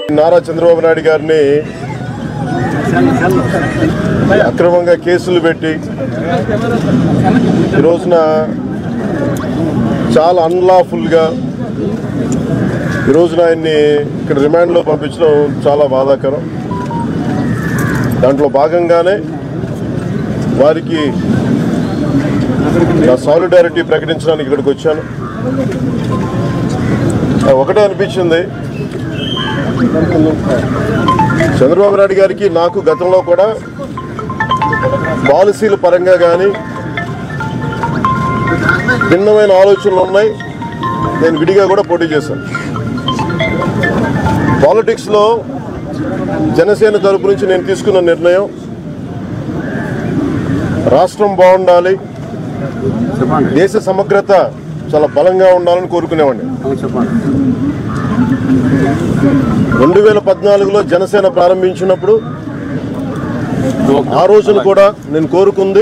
నారా చంద్రబాబు నాయుడు గారిని అక్రమంగా కేసులు పెట్టి ఈ రోజున చాలా అన్లాఫుల్గా ఈ రోజున ఆయన్ని ఇక్కడ రిమాండ్లో పంపించడం చాలా బాధాకరం దాంట్లో భాగంగానే వారికి నా సాలిడారిటీ ప్రకటించడానికి ఇక్కడికి వచ్చాను నాకు ఒకటే అనిపించింది చంద్రబాబు నాయుడు గారికి నాకు గతంలో కూడా పాలసీల పరంగా కానీ భిన్నమైన ఆలోచనలు ఉన్నాయి నేను విడిగా కూడా పోటీ చేశాను పాలిటిక్స్లో జనసేన తరపు నుంచి నేను తీసుకున్న నిర్ణయం రాష్ట్రం బాగుండాలి దేశ సమగ్రత చాలా బలంగా ఉండాలని కోరుకునేవాడిని రెండు వేల పద్నాలుగులో జనసేన ప్రారంభించినప్పుడు ఆ రోజున కూడా నేను కోరుకుంది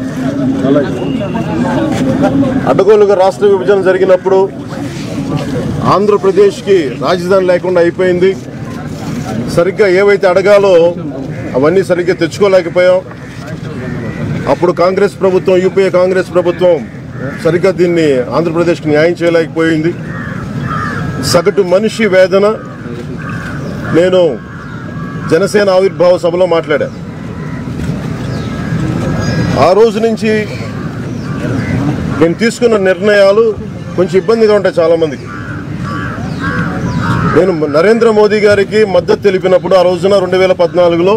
అడ్డగోలుగా రాష్ట్ర విభజన జరిగినప్పుడు ఆంధ్రప్రదేశ్కి రాజధాని లేకుండా అయిపోయింది సరిగ్గా ఏవైతే అడగాలో అవన్నీ సరిగ్గా తెచ్చుకోలేకపోయాం అప్పుడు కాంగ్రెస్ ప్రభుత్వం యూపీఏ కాంగ్రెస్ ప్రభుత్వం సరిగ్గా దీన్ని ఆంధ్రప్రదేశ్కి న్యాయం చేయలేకపోయింది సగటు మనిషి వేదన నేను జనసేన ఆవిర్భావ సభలో మాట్లాడా ఆ రోజు నుంచి నేను తీసుకున్న నిర్ణయాలు కొంచెం ఇబ్బందిగా ఉంటాయి చాలామందికి నేను నరేంద్ర మోదీ గారికి మద్దతు తెలిపినప్పుడు ఆ రోజున రెండు వేల పద్నాలుగులో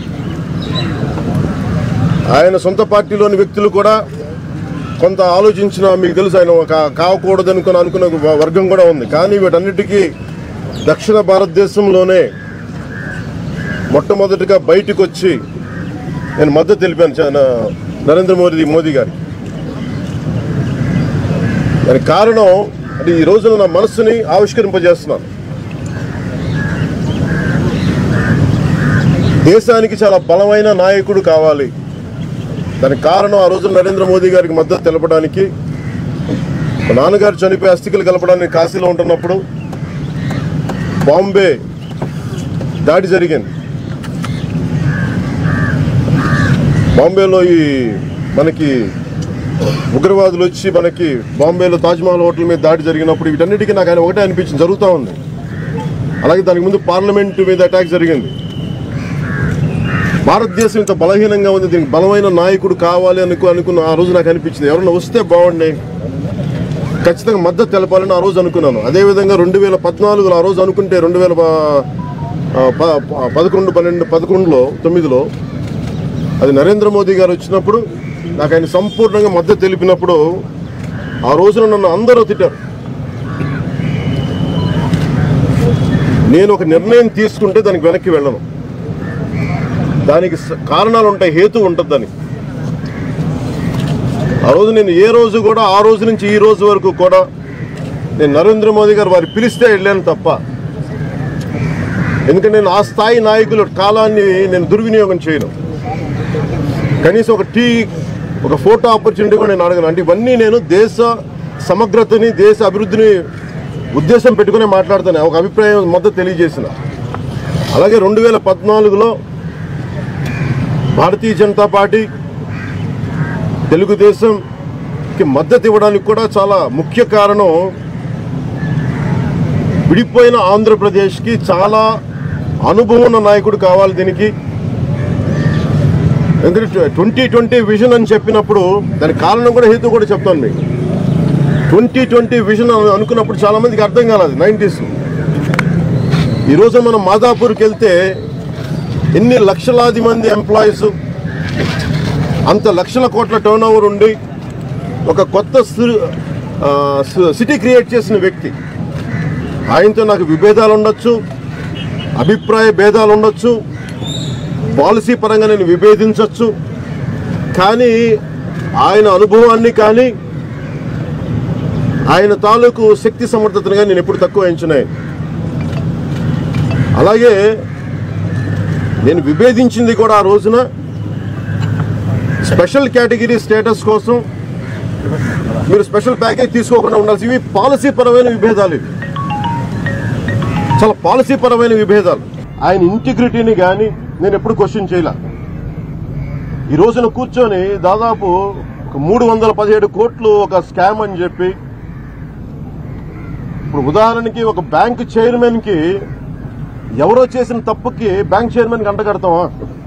ఆయన సొంత పార్టీలోని వ్యక్తులు కూడా కొంత ఆలోచించిన మీకు తెలుసు ఆయన ఒక కావకూడదు అనుకుని అనుకున్న ఒక వర్గం కూడా ఉంది కానీ వీటన్నిటికీ దక్షిణ భారతదేశంలోనే మొట్టమొదటిగా బయటకు వచ్చి నేను మద్దతు తెలిపాను చ- నా- నరేంద్ర మోదీ మోదీ గారికి దానికి కారణం అంటే ఈ రోజున నా మనస్సుని ఆవిష్కరింపజేస్తున్నాను దేశానికి చాలా బలమైన నాయకుడు కావాలి దానికి కారణం ఆ రోజు నరేంద్ర మోదీ గారికి మద్దతు తెలపడానికి మా నాన్నగారు చనిపోయి అస్థికలు కలపడానికి కాశీలో ఉంటున్నప్పుడు బాంబే దాడి జరిగింది బాంబేలో ఈ మనకి ఉగ్రవాదులు వచ్చి మనకి బాంబేలో తాజ్మహల్ హోటల్ మీద దాడి జరిగినప్పుడు వీటన్నిటికీ నాకు ఆయన ఒకటే అనిపించింది జరుగుతూ ఉంది అలాగే దానికి ముందు పార్లమెంట్ మీద అటాక్ జరిగింది భారతదేశం ఇంత బలహీనంగా ఉంది దీనికి బలమైన నాయకుడు కావాలి అనుకు అనుకున్న ఆ రోజు నాకు అనిపించింది ఎవరన్నా వస్తే బాగుండే ఖచ్చితంగా మద్దతు తెలపాలని ఆ రోజు అనుకున్నాను అదేవిధంగా రెండు వేల పద్నాలుగులో ఆ రోజు అనుకుంటే రెండు వేల ప- ఆ, ప- ప- పదకొండు పన్నెండు పదకొండులో తొమ్మిదిలో అది నరేంద్ర మోదీ గారు వచ్చినప్పుడు నాకు ఆయన సంపూర్ణంగా మద్దతు తెలిపినప్పుడు ఆ రోజున నన్ను అందరూ తిట్టారు నేను ఒక నిర్ణయం తీసుకుంటే దానికి వెనక్కి వెళ్ళను దానికి స- కారణాలు ఉంటాయి హేతు ఉంటుంది దానికి ఆ రోజు నేను ఏ రోజు కూడా ఆ రోజు నుంచి ఈ రోజు వరకు కూడా నేను నరేంద్ర మోదీ గారు వారు పిలిస్తే వెళ్ళాను తప్ప ఎందుకంటే నేను ఆ స్థాయి నాయకుల కాలాన్ని నేను దుర్వినియోగం చేయను కనీసం ఒక టీ ఒక ఫోటో ఆపర్చునిటీ కూడా నేను అడగను అంటే ఇవన్నీ నేను దేశ సమగ్రతని దేశ అభివృద్ధిని ఉద్దేశం పెట్టుకునే మాట్లాడుతాను ఒక అభిప్రాయం మద్దతు తెలియజేసిన అలాగే రెండు వేల పద్నాలుగులో భారతీయ జనతా పార్టీ తెలుగుదేశంకి మద్దతు ఇవ్వడానికి కూడా చాలా ముఖ్య కారణం విడిపోయిన ఆంధ్రప్రదేశ్కి చాలా అనుభవం ఉన్న నాయకుడు కావాలి దీనికి ఎందుకంటే ట్వంటీ ట్వంటీ విజన్ అని చెప్పినప్పుడు దానికి కారణం కూడా హేతు కూడా చెప్తాను మీకు ట్వంటీ ట్వంటీ విజన్ అని అనుకున్నప్పుడు చాలా మందికి అర్థం కాలేదు నైంటీస్ ఈరోజు మనం మాదాపూర్కి వెళ్తే ఎన్ని లక్షలాది మంది ఎంప్లాయీస్ అంత లక్షల కోట్ల టర్న్ ఓవర్ ఉండి ఒక కొత్త సి- ఆ, సి- సిటీ క్రియేట్ చేసిన వ్యక్తి ఆయనతో నాకు విభేదాలు ఉండొచ్చు అభిప్రాయ భేదాలు ఉండొచ్చు పాలసీ పరంగా నేను విభేదించవచ్చు కానీ ఆయన అనుభవాన్ని కానీ ఆయన తాలూకు శక్తి సమర్థతను కానీ నేను ఎప్పుడు తక్కువ ఎంచున్నాయి అలాగే నేను విభేదించింది కూడా ఆ రోజున స్పెషల్ కేటగిరీ స్టేటస్ కోసం మీరు స్పెషల్ ప్యాకేజ్ తీసుకోకుండా ఉండాల్సి ఇవి పాలసీ పరమైన విభేదాలు ఇవి చాలా పాలసీ పరమైన విభేదాలు ఆయన ఇంటిగ్రిటీని కానీ నేను ఎప్పుడు క్వశ్చన్ చేయలే ఈ రోజున కూర్చొని దాదాపు ఒక మూడు వందల పదిహేడు కోట్లు ఒక స్కామ్ అని చెప్పి ఇప్పుడు ఉదాహరణకి ఒక బ్యాంక్ చైర్మన్ కి ఎవరో చేసిన తప్పుకి బ్యాంక్ చైర్మన్ కి అంటగడతామా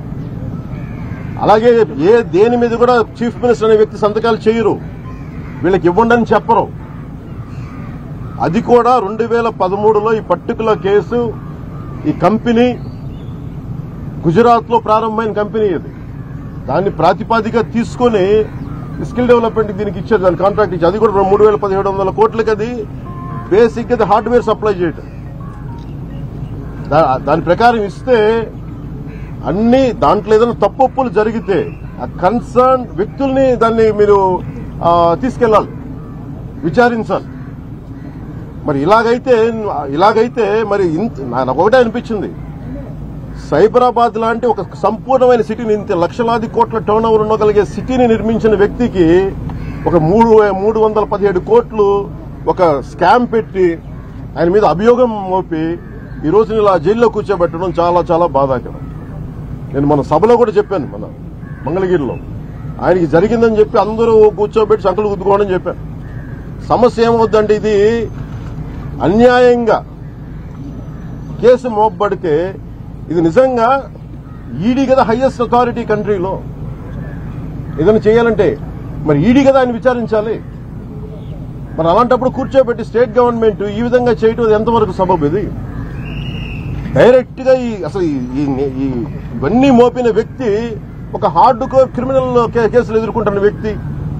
అలాగే ఏ దేని మీద కూడా చీఫ్ మినిస్టర్ అనే వ్యక్తి సంతకాలు చేయరు వీళ్ళకి ఇవ్వండి అని చెప్పరు అది కూడా రెండు వేల పదమూడులో ఈ పర్టికులర్ కేసు ఈ కంపెనీ గుజరాత్ లో ప్రారంభమైన కంపెనీ ఇది దాన్ని ప్రాతిపాదిక తీసుకొని స్కిల్ డెవలప్మెంట్ దీనికి ఇచ్చారు దాని కాంట్రాక్ట్ ఇచ్చి అది కూడా మూడు వేల పదిహేడు వందల కోట్లకి అది బేసిక్ అది హార్డ్వేర్ సప్లై చేయటం దా- దాని ప్రకారం ఇస్తే అన్ని దాంట్లో ఏదైనా తప్పొప్పులు జరిగితే ఆ కన్సర్న్ వ్యక్తుల్ని దాన్ని మీరు ఆ, తీసుకెళ్లాలి విచారించాలి మరి ఇలాగైతే ఇలాగైతే మరి ఇంత నాకు ఒకటే అనిపించింది సైబరాబాద్ లాంటి ఒక సంపూర్ణమైన సిటీని ఇంత లక్షలాది కోట్ల టర్న్ ఓవర్ ఉండగలిగే సిటీని నిర్మించిన వ్యక్తికి ఒక మూడు మూడు వందల పదిహేడు కోట్లు ఒక స్కామ్ పెట్టి ఆయన మీద అభియోగం మోపి ఈ రోజున ఇలా జైల్లో కూర్చోబెట్టడం చాలా చాలా బాధాకరం నేను మన సభలో కూడా చెప్పాను మన మంగళగిరిలో ఆయనకి జరిగిందని చెప్పి అందరూ కూర్చోబెట్టి సంకలు గుద్దుకోవడం చెప్పాను సమస్య ఏమవుద్దంటే ఇది అన్యాయంగా కేసు మోపబడితే ఇది నిజంగా ఈడీ కదా హైయెస్ట్ అథారిటీ కంట్రీలో ఏదైనా చేయాలంటే మరి ఈడీ కదా ఆయన విచారించాలి మరి అలాంటప్పుడు కూర్చోబెట్టి స్టేట్ గవర్నమెంట్ ఈ విధంగా చేయటం అది ఎంతవరకు సబబు ఇది డైరెక్ట్ గా ఈ అసలు ఈ- ఈ- ఈ ఇవన్నీ మోపిన వ్యక్తి ఒక హార్డ్ కోర్ క్రిమినల్ కే- కేసులు ఎదుర్కొంటున్న వ్యక్తి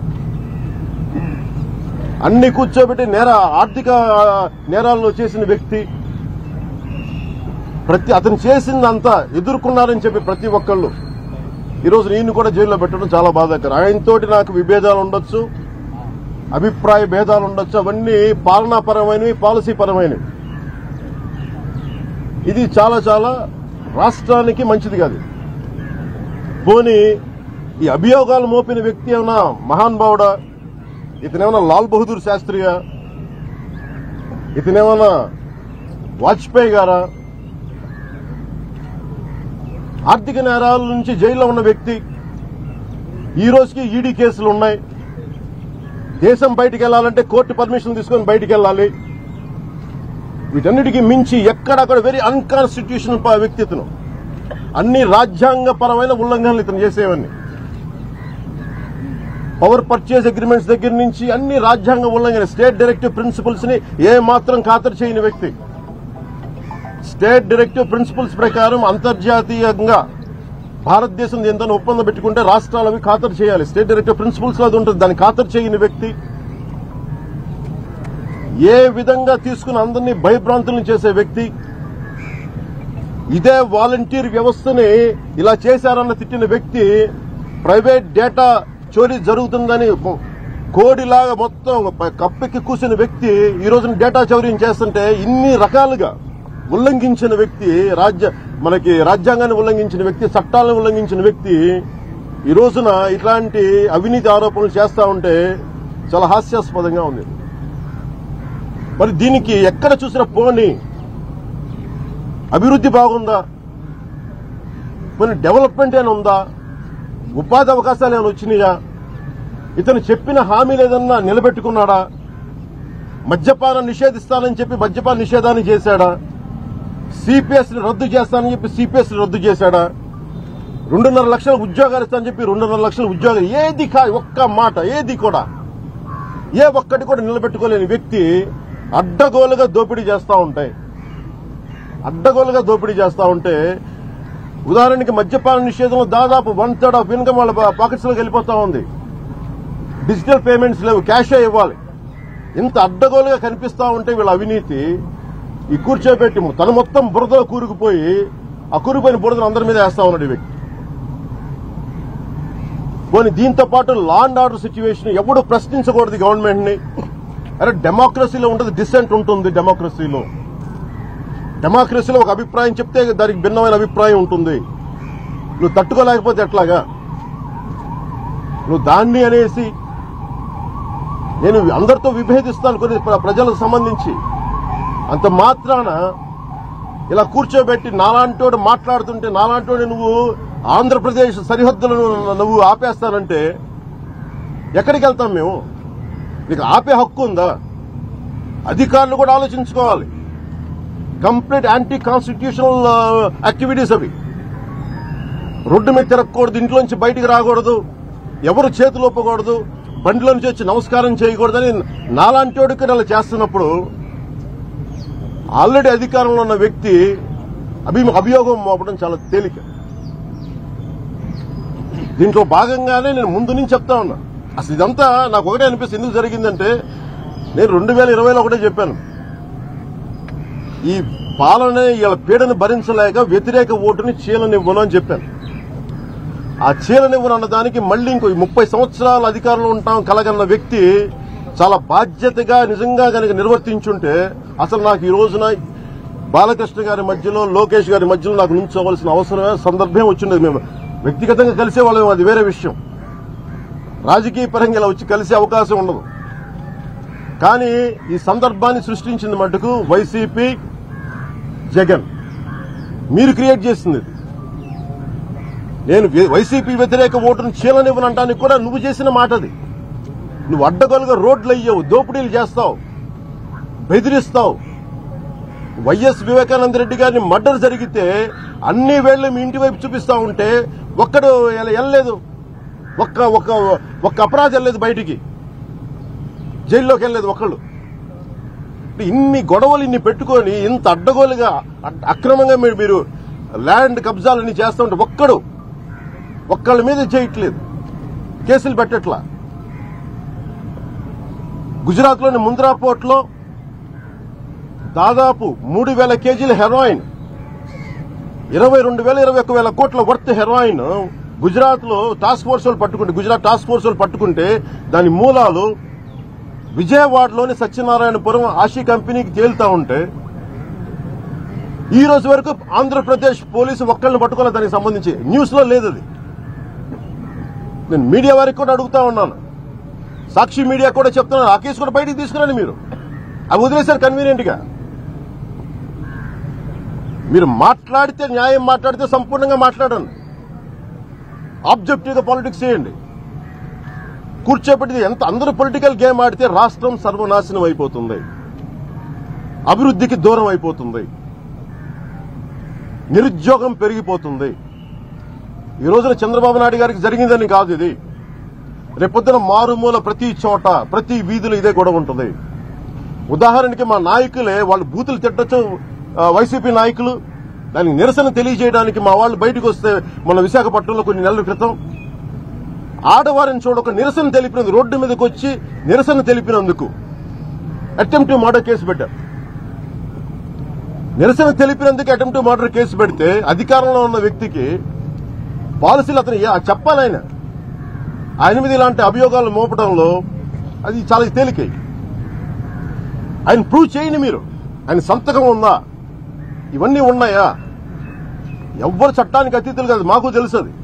అన్ని కూర్చోబెట్టి నేర ఆర్థిక నేరాలను చేసిన వ్యక్తి ప్రతి అతను చేసిందంతా ఎదుర్కొన్నారని చెప్పి ప్రతి ఒక్కళ్ళు ఈరోజు నేను కూడా జైల్లో పెట్టడం చాలా బాధాకరం ఆయనతోటి నాకు విభేదాలు ఉండొచ్చు అభిప్రాయ భేదాలు ఉండొచ్చు అవన్నీ పాలనాపరమైనవి పాలసీ పరమైనవి ఇది చాలా చాలా రాష్ట్రానికి మంచిది కాదు పోనీ ఈ అభియోగాలు మోపిన వ్యక్తి ఏమన్నా మహానుభావుడా ఇతనేమన్నా లాల్ బహదూర్ శాస్త్రియా ఇతనేమన్నా వాజ్పేయి గారా ఆర్థిక నేరాల నుంచి జైల్లో ఉన్న వ్యక్తి ఈ రోజుకి ఈడీ కేసులు ఉన్నాయి దేశం బయటికి వెళ్ళాలంటే కోర్టు పర్మిషన్ తీసుకొని బయటికి వెళ్ళాలి వీటన్నిటికీ మించి ఎక్కడక్కడ వెరీ అన్కాన్స్టిట్యూషనల్ వ్యక్తి ఇతను అన్ని రాజ్యాంగపరమైన ఉల్లంఘనలు ఇతను చేసేవన్నీ పవర్ పర్చేజ్ అగ్రిమెంట్స్ దగ్గర నుంచి అన్ని రాజ్యాంగ ఉల్లంఘన స్టేట్ డైరెక్టివ్ ప్రిన్సిపల్స్ ని ఏ మాత్రం ఖాతరు చేయని వ్యక్తి స్టేట్ డైరెక్టివ్ ప్రిన్సిపల్స్ ప్రకారం అంతర్జాతీయంగా భారతదేశం ఎంత ఒప్పందం పెట్టుకుంటే రాష్ట్రాలు అవి ఖాతరు చేయాలి స్టేట్ డైరెక్టివ్ ప్రిన్సిపల్స్ లో అది ఉంటుంది దాన్ని ఖాతరు చేయని వ్యక్తి ఏ విధంగా తీసుకుని అందరినీ భయభ్రాంతులను చేసే వ్యక్తి ఇదే వాలంటీర్ వ్యవస్థని ఇలా చేశారన్న తిట్టిన వ్యక్తి ప్రైవేట్ డేటా చోరీ జరుగుతుందని కోడిలాగా మొత్తం ప- కప్పెక్కి కూర్చున్న వ్యక్తి ఈ రోజున డేటా చౌర్యం చేస్తుంటే ఇన్ని రకాలుగా ఉల్లంఘించిన వ్యక్తి రాజ్య మనకి రాజ్యాంగాన్ని ఉల్లంఘించిన వ్యక్తి చట్టాలను ఉల్లంఘించిన వ్యక్తి ఈ రోజున ఇట్లాంటి అవినీతి ఆరోపణలు చేస్తా ఉంటే చాలా హాస్యాస్పదంగా ఉంది మరి దీనికి ఎక్కడ చూసిన పోని అభివృద్ధి బాగుందా కొన్ని డెవలప్మెంట్ ఏమైనా ఉందా ఉపాధి అవకాశాలు ఏమైనా వచ్చినాయా ఇతను చెప్పిన హామీలు ఏదన్నా నిలబెట్టుకున్నాడా మద్యపానం నిషేధిస్తానని చెప్పి మద్యపాన నిషేధాన్ని చేశాడా సిపిఎస్ ని రద్దు చేస్తానని చెప్పి సిపిఎస్ ని రద్దు చేశాడా రెండున్నర లక్షల ఉద్యోగాలు ఇస్తానని చెప్పి రెండున్నర లక్షల ఉద్యోగాలు ఏది కా ఒక్క మాట ఏది కూడా ఏ ఒక్కటి కూడా నిలబెట్టుకోలేని వ్యక్తి అడ్డగోలుగా దోపిడీ చేస్తా ఉంటాయి అడ్డగోలుగా దోపిడీ చేస్తా ఉంటే ఉదాహరణకి మద్యపాన నిషేధంలో దాదాపు వన్ థర్డ్ ఆఫ్ ఇన్కమ్ వాళ్ళ పాకెట్స్ లోకి వెళ్ళిపోతా ఉంది డిజిటల్ పేమెంట్స్ లేవు క్యాషే ఇవ్వాలి ఇంత అడ్డగోలుగా కనిపిస్తా ఉంటే వీళ్ళ అవినీతి ఈ కూర్చోబెట్టి తను మొత్తం బురదలో కూరుకుపోయి ఆ కూరుకుపోయిన బురదను అందరి మీద వేస్తా ఉన్నాడు ఈ వ్యక్తి పోనీ దీంతో పాటు లా అండ్ ఆర్డర్ సిచ్యువేషన్ ఎవడు ప్రశ్నించకూడదు గవర్నమెంట్ ని అరే డెమోక్రసీలో ఉంటుంది డిసెంట్ ఉంటుంది డెమోక్రసీలో డెమోక్రసీలో ఒక అభిప్రాయం చెప్తే దానికి భిన్నమైన అభిప్రాయం ఉంటుంది నువ్వు తట్టుకోలేకపోతే ఎట్లాగా నువ్వు దాన్ని అనేసి నేను అందరితో విభేదిస్తాను కొన్ని ప్ర- ప్రజలకు సంబంధించి అంత మాత్రాన ఇలా కూర్చోబెట్టి నాలాంటోడు మాట్లాడుతుంటే నాలాంటోడు నువ్వు ఆంధ్రప్రదేశ్ సరిహద్దులను నువ్వు ఆపేస్తానంటే ఎక్కడికి వెళ్తాం మేము నీకు ఆపే హక్కు ఉందా అధికారులు కూడా ఆలోచించుకోవాలి కంప్లీట్ యాంటీ కాన్స్టిట్యూషనల్ యాక్టివిటీస్ అవి రోడ్డు మీద తిరగకూడదు ఇంట్లోంచి బయటికి రాకూడదు ఎవరు చేతులు ఒప్పకూడదు బండిలో నుంచి వచ్చి నమస్కారం చేయకూడదని నాలాంటి వాడికి అలా చేస్తున్నప్పుడు ఆల్రెడీ అధికారంలో ఉన్న వ్యక్తి అభి అభియోగం మోపడం చాలా తేలిక దీంట్లో భాగంగానే నేను ముందు నుంచి చెప్తా ఉన్నా అసలు ఇదంతా నాకు ఒకటే అనిపిస్తుంది ఎందుకు జరిగిందంటే నేను రెండు వేల ఇరవైలో ఒకటే చెప్పాను ఈ పాలన ఇలా పీడను భరించలేక వ్యతిరేక ఓటుని చీలనివ్వను అని చెప్పాను ఆ చీలనివ్వను అన్న దానికి మళ్ళీ ఇంకో ముప్పై సంవత్సరాల అధికారంలో ఉంటాం కలగన్న వ్యక్తి చాలా బాధ్యతగా నిజంగా కనుక నిర్వర్తించుంటే అసలు నాకు ఈ రోజున బాలకృష్ణ గారి మధ్యలో లోకేష్ గారి మధ్యలో నాకు నుంచోవలసిన అవసరమే సందర్భం వచ్చిండేది మేము వ్యక్తిగతంగా కలిసే వాళ్ళం అది వేరే విషయం రాజకీయ పరంగా ఇలా వచ్చి కలిసే అవకాశం ఉండదు కానీ ఈ సందర్భాన్ని సృష్టించింది మటుకు వైసీపీ జగన్ మీరు క్రియేట్ చేసింది ఇది. నేను వే- వైసీపీ వ్యతిరేక ఓటును చీలనివ్వనంటానికి కూడా నువ్వు చేసిన మాట అది నువ్వు అడ్డగోలుగా రోడ్లు అయ్యావు దోపిడీలు చేస్తావు బెదిరిస్తావు వైఎస్ వివేకానంద రెడ్డి గారిని మర్డర్ జరిగితే అన్ని వేళ్లు మీ ఇంటి వైపు చూపిస్తా ఉంటే ఒక్కడు ఎల- వెళ్ళలేదు ఒక్క ఒక్క ఒక్క అపరాధం వెళ్ళలేదు బయటికి జైల్లోకి వెళ్ళలేదు ఒకళ్ళు ఇన్ని గొడవలు ఇన్ని పెట్టుకొని ఇంత అడ్డగోలుగా అడ్- అక్రమంగా మీరు మీరు ల్యాండ్ కబ్జాలన్నీ చేస్తూ ఉంటే ఒక్కడు ఒక్కళ్ళ మీద చేయట్లేదు కేసులు పెట్టట్లా గుజరాత్లోని ముంద్రా పోర్ట్లో దాదాపు మూడు వేల కేజీల హెరాయిన్ ఇరవై రెండు వేల ఇరవై ఒక్క వేల కోట్ల వర్త్ హెరాయిన్ గుజరాత్ లో టాస్క్ ఫోర్స్ వాళ్ళు పట్టుకుంటే గుజరాత్ టాస్క్ ఫోర్స్ వాళ్ళు పట్టుకుంటే దాని మూలాలు విజయవాడలోని సత్యనారాయణపురం ఆశీ కంపెనీకి తేలుతా ఉంటే ఈ రోజు వరకు ఆంధ్రప్రదేశ్ పోలీసు ఒక్కళ్ళని పట్టుకోలేదు దానికి సంబంధించి న్యూస్ లో లేదు అది నేను మీడియా వారికి కూడా అడుగుతా ఉన్నాను సాక్షి మీడియా కూడా చెప్తున్నాను ఆ కేసు కూడా బయటికి తీసుకురండి మీరు అవి వదిలేశారు కన్వీనియంట్ గా మీరు మాట్లాడితే న్యాయం మాట్లాడితే సంపూర్ణంగా మాట్లాడండి ఆబ్జెక్టివ్ గా పాలిటిక్స్ చేయండి కూర్చోబెట్టి ఎంత అందరూ పొలిటికల్ గేమ్ ఆడితే రాష్ట్రం సర్వనాశనం అయిపోతుంది అభివృద్ధికి దూరం అయిపోతుంది నిరుద్యోగం పెరిగిపోతుంది ఈ రోజున చంద్రబాబు నాయుడు గారికి జరిగిందని కాదు ఇది రేపొద్దున మారుమూల ప్రతి చోట ప్రతి వీధిలో ఇదే గొడవ ఉంటుంది ఉదాహరణకి మా నాయకులే వాళ్ళు బూతులు తిట్టచ్చు ఆ, వైసీపీ నాయకులు దానికి నిరసన తెలియజేయడానికి మా వాళ్ళు బయటకు వస్తే మన విశాఖపట్నంలో కొన్ని నెలల క్రితం ఆడవారిని చూడక నిరసన తెలిపినందుకు రోడ్డు మీదకి వచ్చి నిరసన తెలిపినందుకు అటెంప్ట్ మర్డర్ కేసు పెట్టారు నిరసన తెలిపినందుకు అటెంప్ట్ మర్డర్ కేసు పెడితే అధికారంలో ఉన్న వ్యక్తికి పాలసీలు అతను ఏ- చెప్పాలి ఆయన ఆయన మీద ఇలాంటి అభియోగాలు మోపడంలో అది చాలా తేలికై ఆయన ప్రూవ్ చేయండి మీరు ఆయన సంతకం ఉందా ఇవన్నీ ఉన్నాయా ఎవ్వరు చట్టానికి అతీతులు కాదు మాకు తెలుసు అది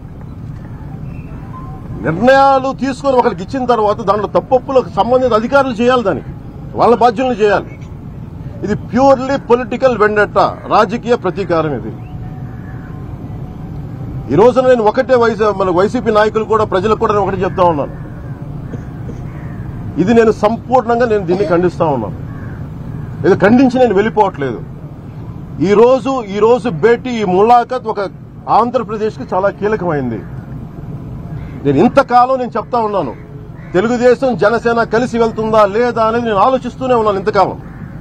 నిర్ణయాలు తీసుకొని ఒకరికి ఇచ్చిన తర్వాత దాంట్లో తప్పొప్పులకు సంబంధిత అధికారులు చేయాలి దానికి వాళ్ళ బాధ్యతలు చేయాలి ఇది ప్యూర్లీ పొలిటికల్ వెండట రాజకీయ ప్రతీకారం ఇది ఈ రోజున నేను ఒకటే వైసీ మన వైసీపీ నాయకులు కూడా ప్రజలకు కూడా నేను ఒకటి చెప్తా ఉన్నాను ఇది నేను సంపూర్ణంగా నేను దీన్ని ఖండిస్తా ఉన్నాను ఇది ఖండించి నేను వెళ్ళిపోవట్లేదు ఈ రోజు ఈ రోజు భేటీ ఈ ములాఖత్ ఒక ఆంధ్రప్రదేశ్ కి చాలా కీలకమైంది నేను ఇంతకాలం నేను చెప్తా ఉన్నాను తెలుగుదేశం జనసేన కలిసి వెళ్తుందా లేదా అనేది నేను ఆలోచిస్తూనే ఉన్నాను ఇంతకాలం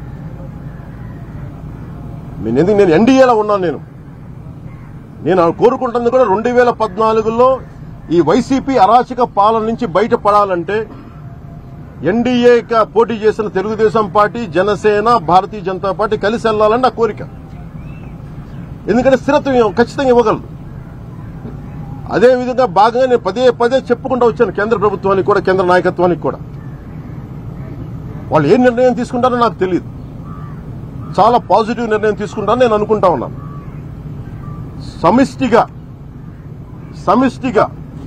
నేను ఎందుకు నేను ఎన్డీఏలో ఉన్నాను నేను నేను కోరుకుంటుంది కూడా రెండు వేల పద్నాలుగులో ఈ వైసీపీ అరాచక పాలన నుంచి బయటపడాలంటే ఎన్డీఏ పోటీ చేసిన తెలుగుదేశం పార్టీ జనసేన భారతీయ జనతా పార్టీ కలిసి వెళ్లాలని నా కోరిక ఎందుకంటే స్థిరత్వం ఖచ్చితంగా ఇవ్వగలదు అదే విధంగా భాగంగా నేను పదే పదే చెప్పుకుంటూ వచ్చాను కేంద్ర ప్రభుత్వానికి కూడా కేంద్ర నాయకత్వానికి కూడా వాళ్ళు ఏ నిర్ణయం తీసుకుంటారో నాకు తెలియదు చాలా పాజిటివ్ నిర్ణయం తీసుకుంటారని నేను అనుకుంటా ఉన్నాను సమిష్టిగా సమిష్టిగా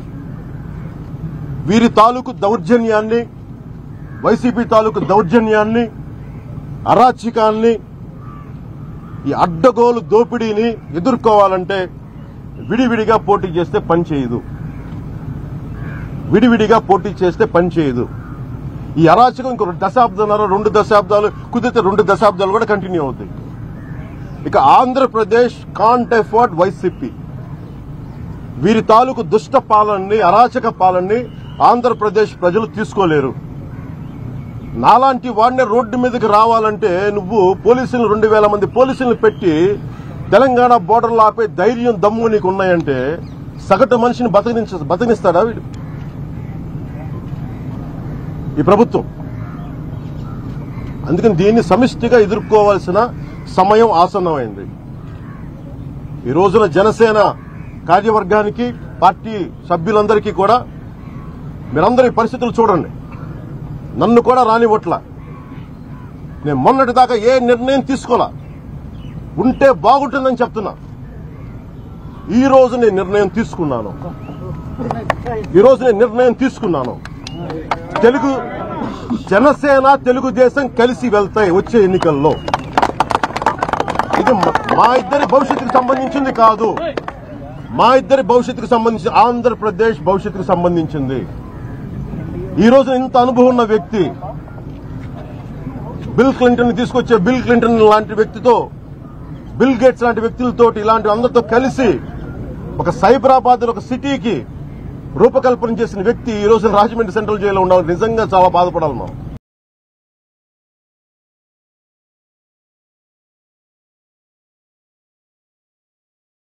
వీరి తాలూకు దౌర్జన్యాన్ని వైసీపీ తాలూకు దౌర్జన్యాన్ని అరాచకాన్ని ఈ అడ్డగోలు దోపిడీని ఎదుర్కోవాలంటే విడివిడిగా పోటీ చేస్తే పని చేయదు విడివిడిగా పోటీ చేస్తే పని చేయదు ఈ అరాచకం ఇంకో దశాబ్దాల రెండు దశాబ్దాలు కుదిరితే రెండు దశాబ్దాలు కూడా కంటిన్యూ అవుతాయి ఇక ఆంధ్రప్రదేశ్ కాంట్ ఎఫర్డ్ వైసీపీ వీరి తాలూకు దుష్ట పాలనని అరాచక పాలనని ఆంధ్రప్రదేశ్ ప్రజలు తీసుకోలేరు నాలాంటి వాడిని రోడ్డు మీదకి రావాలంటే నువ్వు పోలీసులు రెండు వేల మంది పోలీసులను పెట్టి తెలంగాణ బోర్డర్లో ఆపే ధైర్యం దమ్ము నీకు ఉన్నాయంటే సగటు మనిషిని బతకనించ బతకనిస్తాడా వీడు ఈ ప్రభుత్వం అందుకని దీన్ని సమిష్టిగా ఎదుర్కోవాల్సిన సమయం ఆసన్నమైంది ఈ రోజున జనసేన కార్యవర్గానికి పార్టీ సభ్యులందరికీ కూడా మీరందరూ ఈ పరిస్థితులు చూడండి నన్ను కూడా రానివ్వట్ల నేను మొన్నటి దాకా ఏ నిర్ణయం తీసుకోలా ఉంటే బాగుంటుందని చెప్తున్నా ఈ రోజు నేను నిర్ణయం తీసుకున్నాను ఈ రోజు నేను నిర్ణయం తీసుకున్నాను తెలుగు జనసేన తెలుగుదేశం కలిసి వెళ్తాయి వచ్చే ఎన్నికల్లో ఇది మ- మా ఇద్దరి భవిష్యత్తుకు సంబంధించింది కాదు మా ఇద్దరి భవిష్యత్తుకు సంబంధించి ఆంధ్రప్రదేశ్ భవిష్యత్తుకు సంబంధించింది ఈ రోజు ఇంత అనుభవం ఉన్న వ్యక్తి బిల్ క్లింటన్ తీసుకొచ్చే బిల్ క్లింటన్ లాంటి వ్యక్తితో బిల్ గేట్స్ లాంటి వ్యక్తులతో ఇలాంటి అందరితో కలిసి ఒక సైబరాబాద్ ఒక సిటీకి రూపకల్పన చేసిన వ్యక్తి ఈ రోజు రాజమండ్రి సెంట్రల్ జైల్లో ఉండాలి నిజంగా చాలా బాధపడాలి మనం